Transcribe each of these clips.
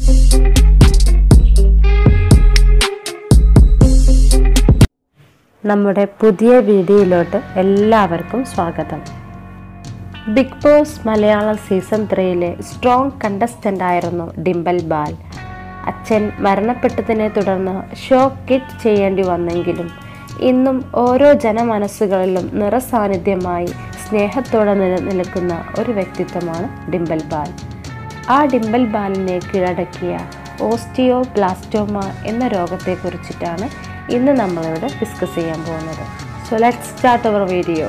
നമ്മുടെ പുതിയ വീഡിയോയിലോട്ട് എല്ലാവർക്കും സ്വാഗതം ബിഗ് ബോസ് മലയാളം സീസൺ ത്രീയിലെ സ്ട്രോങ് കണ്ടസ്റ്റൻ്റ് ആയിരുന്നു ഡിംബൽ ബാൽ അച്ഛൻ മരണപ്പെട്ടതിനെ തുടർന്ന് ഷോ കിറ്റ് ചെയ്യേണ്ടി വന്നെങ്കിലും ഇന്നും ഓരോ ജനമനസ്സുകളിലും നിറസാന്നിധ്യമായി സ്നേഹത്തോടെ നിലനിൽക്കുന്ന ഒരു വ്യക്തിത്വമാണ് ഡിംബൽ ബാൽ ആ ഡിംബൽ ബാലിനെ കീഴടക്കിയ ഓസ്റ്റിയോ ബ്ലാസ്റ്റോമ എന്ന രോഗത്തെക്കുറിച്ചിട്ടാണ് ഇന്ന് നമ്മളിവിടെ ഡിസ്കസ് ചെയ്യാൻ പോകുന്നത് so let start our video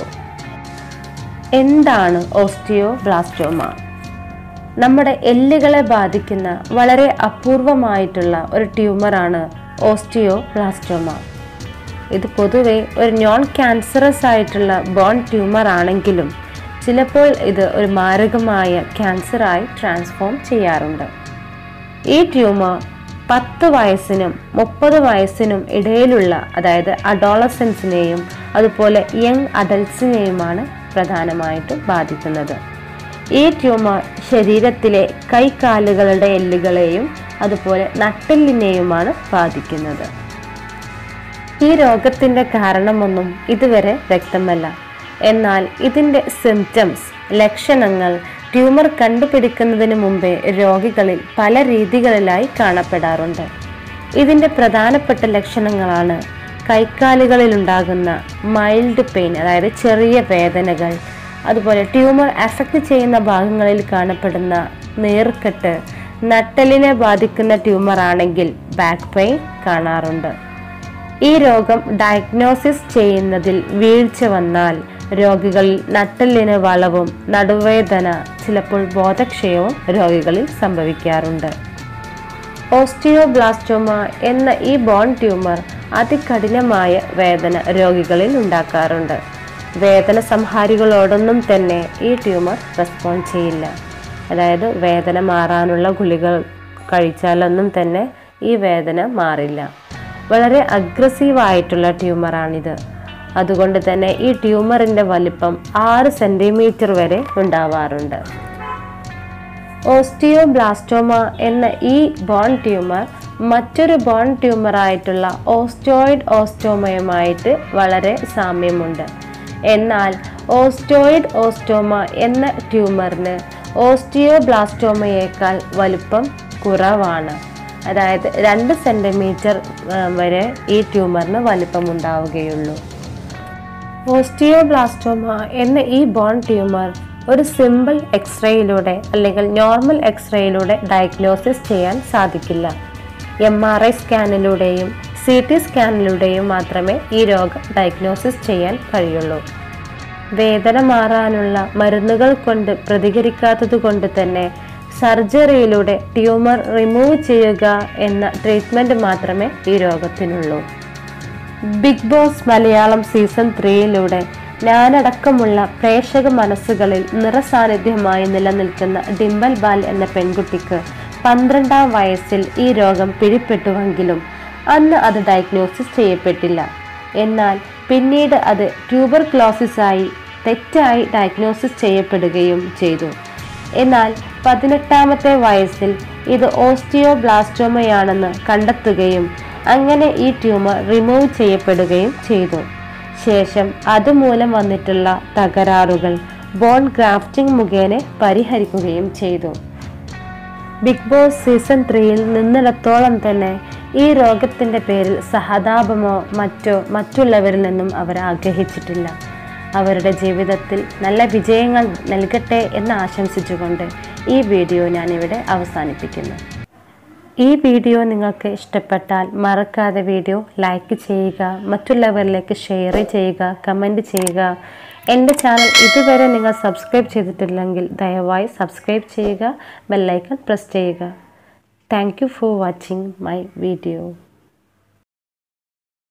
എന്താണ് ഓസ്റ്റിയോ ബ്ലാസ്റ്റോമ നമ്മുടെ എല്ലുകളെ ബാധിക്കുന്ന വളരെ അപൂർവമായിട്ടുള്ള ഒരു ട്യൂമറാണ് ഓസ്റ്റിയോ ബ്ലാസ്റ്റോമ ഇത് പൊതുവെ ഒരു നോൺ ക്യാൻസറസ് ആയിട്ടുള്ള ബോൺ ട്യൂമർ ആണെങ്കിലും ചിലപ്പോൾ ഇത് ഒരു മാരകമായ ക്യാൻസറായി ട്രാൻസ്ഫോം ചെയ്യാറുണ്ട് ഈ ട്യൂമർ പത്ത് വയസ്സിനും മുപ്പത് വയസ്സിനും ഇടയിലുള്ള അതായത് അഡോളസൻസിനെയും അതുപോലെ യങ് അഡൽട്സിനെയുമാണ് പ്രധാനമായിട്ടും ബാധിക്കുന്നത് ഈ ട്യൂമർ ശരീരത്തിലെ കൈകാലുകളുടെ എല്ലുകളെയും അതുപോലെ നട്ടെല്ലിനെയുമാണ് ബാധിക്കുന്നത് ഈ രോഗത്തിൻ്റെ കാരണമൊന്നും ഇതുവരെ വ്യക്തമല്ല എന്നാൽ ഇതിൻ്റെ സിംറ്റംസ് ലക്ഷണങ്ങൾ ട്യൂമർ കണ്ടുപിടിക്കുന്നതിന് മുമ്പേ രോഗികളിൽ പല രീതികളിലായി കാണപ്പെടാറുണ്ട് ഇതിൻ്റെ പ്രധാനപ്പെട്ട ലക്ഷണങ്ങളാണ് കൈക്കാലുകളിലുണ്ടാകുന്ന മൈൽഡ് പെയിൻ അതായത് ചെറിയ വേദനകൾ അതുപോലെ ട്യൂമർ അഫക്റ്റ് ചെയ്യുന്ന ഭാഗങ്ങളിൽ കാണപ്പെടുന്ന നീർക്കെട്ട് നട്ടലിനെ ബാധിക്കുന്ന ട്യൂമർ ആണെങ്കിൽ ബാക്ക് പെയിൻ കാണാറുണ്ട് ഈ രോഗം ഡയഗ്നോസിസ് ചെയ്യുന്നതിൽ വീഴ്ച വന്നാൽ രോഗികളിൽ നട്ടെല്ലിന് വളവും നടുവേദന ചിലപ്പോൾ ബോധക്ഷയവും രോഗികളിൽ സംഭവിക്കാറുണ്ട് ഓസ്റ്റിയോബ്ലാസ്റ്റോമ എന്ന ഈ ബോൺ ട്യൂമർ അതികഠിനമായ വേദന രോഗികളിൽ ഉണ്ടാക്കാറുണ്ട് വേദന സംഹാരികളോടൊന്നും തന്നെ ഈ ട്യൂമർ റെസ്പോണ്ട് ചെയ്യില്ല അതായത് വേദന മാറാനുള്ള ഗുളികൾ കഴിച്ചാലൊന്നും തന്നെ ഈ വേദന മാറില്ല വളരെ അഗ്രസീവ് ആയിട്ടുള്ള ട്യൂമറാണിത് അതുകൊണ്ട് തന്നെ ഈ ട്യൂമറിൻ്റെ വലിപ്പം ആറ് സെൻറ്റിമീറ്റർ വരെ ഉണ്ടാവാറുണ്ട് ഓസ്റ്റിയോബ്ലാസ്റ്റോമ എന്ന ഈ ബോൺ ട്യൂമർ മറ്റൊരു ബോൺ ട്യൂമറായിട്ടുള്ള ഓസ്റ്റോയിഡ് ഓസ്റ്റോമയുമായിട്ട് വളരെ സാമ്യമുണ്ട് എന്നാൽ ഓസ്റ്റോയിഡ് ഓസ്റ്റോമ എന്ന ട്യൂമറിന് ഓസ്റ്റിയോബ്ലാസ്റ്റോമയേക്കാൾ വലുപ്പം കുറവാണ് അതായത് രണ്ട് സെൻറ്റിമീറ്റർ വരെ ഈ ട്യൂമറിന് വലിപ്പം ഉണ്ടാവുകയുള്ളൂ ഓസ്റ്റിയോബ്ലാസ്റ്റോമ എന്ന ഈ ബോൺ ട്യൂമർ ഒരു സിമ്പിൾ എക്സ്റേയിലൂടെ അല്ലെങ്കിൽ നോർമൽ എക്സ്റേയിലൂടെ ഡയഗ്നോസിസ് ചെയ്യാൻ സാധിക്കില്ല എം ആർ ഐ സ്കാനിലൂടെയും സി ടി സ്കാനിലൂടെയും മാത്രമേ ഈ രോഗം ഡയഗ്നോസിസ് ചെയ്യാൻ കഴിയുള്ളൂ വേദന മാറാനുള്ള മരുന്നുകൾ കൊണ്ട് പ്രതികരിക്കാത്തത് കൊണ്ട് തന്നെ സർജറിയിലൂടെ ട്യൂമർ റിമൂവ് ചെയ്യുക എന്ന ട്രീറ്റ്മെൻറ്റ് മാത്രമേ ഈ രോഗത്തിനുള്ളൂ ബിഗ് ബോസ് മലയാളം സീസൺ ത്രീയിലൂടെ ഞാനടക്കമുള്ള പ്രേക്ഷക മനസ്സുകളിൽ നിറസാന്നിധ്യമായി നിലനിൽക്കുന്ന ഡിംബൽ ബാൽ എന്ന പെൺകുട്ടിക്ക് പന്ത്രണ്ടാം വയസ്സിൽ ഈ രോഗം പിടിപ്പെട്ടുവെങ്കിലും അന്ന് അത് ഡയഗ്നോസിസ് ചെയ്യപ്പെട്ടില്ല എന്നാൽ പിന്നീട് അത് ട്യൂബർ ക്ലോസിസായി തെറ്റായി ഡയഗ്നോസിസ് ചെയ്യപ്പെടുകയും ചെയ്തു എന്നാൽ പതിനെട്ടാമത്തെ വയസ്സിൽ ഇത് ഓസ്റ്റിയോബ്ലാസ്റ്റോമയാണെന്ന് കണ്ടെത്തുകയും അങ്ങനെ ഈ ട്യൂമർ റിമൂവ് ചെയ്യപ്പെടുകയും ചെയ്തു ശേഷം അതുമൂലം വന്നിട്ടുള്ള തകരാറുകൾ ബോൺ ഗ്രാഫ്റ്റിംഗ് മുഖേന പരിഹരിക്കുകയും ചെയ്തു ബിഗ് ബോസ് സീസൺ ത്രീയിൽ നിന്നിടത്തോളം തന്നെ ഈ രോഗത്തിൻ്റെ പേരിൽ സഹതാപമോ മറ്റോ മറ്റുള്ളവരിൽ നിന്നും അവർ ആഗ്രഹിച്ചിട്ടില്ല അവരുടെ ജീവിതത്തിൽ നല്ല വിജയങ്ങൾ നൽകട്ടെ എന്ന് ആശംസിച്ചുകൊണ്ട് ഈ വീഡിയോ ഞാനിവിടെ അവസാനിപ്പിക്കുന്നു ഈ വീഡിയോ നിങ്ങൾക്ക് ഇഷ്ടപ്പെട്ടാൽ മറക്കാതെ വീഡിയോ ലൈക്ക് ചെയ്യുക മറ്റുള്ളവരിലേക്ക് ഷെയർ ചെയ്യുക കമൻറ്റ് ചെയ്യുക എൻ്റെ ചാനൽ ഇതുവരെ നിങ്ങൾ സബ്സ്ക്രൈബ് ചെയ്തിട്ടില്ലെങ്കിൽ ദയവായി സബ്സ്ക്രൈബ് ചെയ്യുക ബെല്ലൈക്കൺ പ്രസ് ചെയ്യുക thank you for watching my video